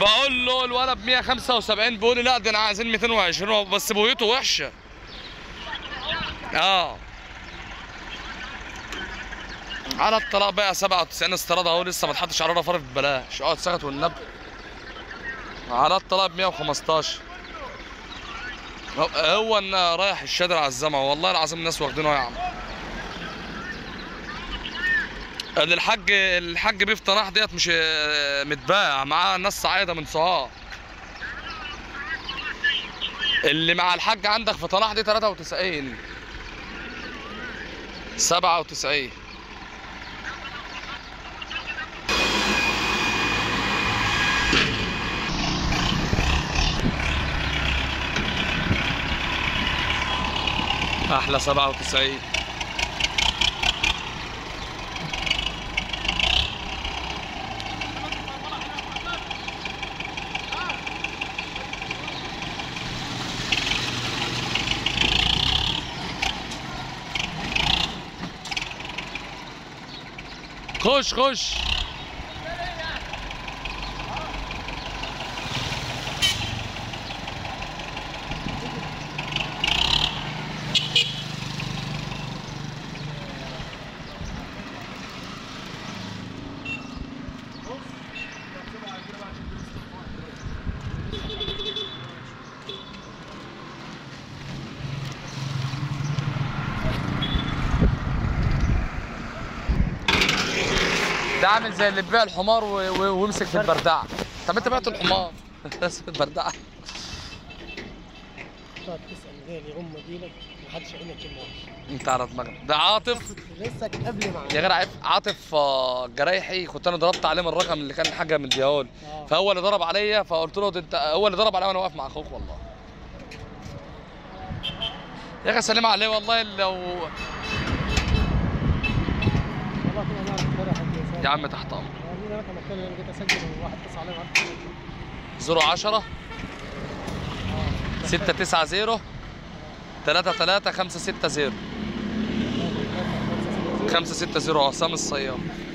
بقول له الولد ب 175 بيقول لي لا ده انا عايزين 220 بس بويته وحشه اه على الطلاق بقى 97 استيراد اهو لسه ما اتحطش على رفرف ببلاش اقعد سكت والنبي على الطلاق ب 115 هو- هو ان رايح الشادر على الزمع والله العظيم الناس واخدينه يا عم اللي الحاج الحاج بيف طناح ديت مش آه، متباع معاه ناس صعايده من سوهاج اللي مع الحاج عندك في طناح دي 93 97 احلى 97 خش خش ده عامل زي اللي بيبيع الحمار و- و- ويمسك في البردعه طب انت بعت الحمار بس في البردعه تقعد تسال غالي هم ديلك محدش يقول لك كلمه واحدة. انت على دماغك ده عاطف لسه قبل معاه يا جدع عارف عاطف آه، جرايحي كنت انا ضربت عليه من الرقم اللي كان الحاجه مديهولي اه فهو اللي ضرب عليا فقلت له ده انت هو اللي ضرب عليا وانا واقف مع اخوك والله يا اخي سلام عليه والله لو والله كنا نعرف امبارح قد ايه يا عم تحت امر والله رقم التاني انا جيت اسجل وواحد اتصل عليه وعرف 010 690 33 560 560 عصام الصيام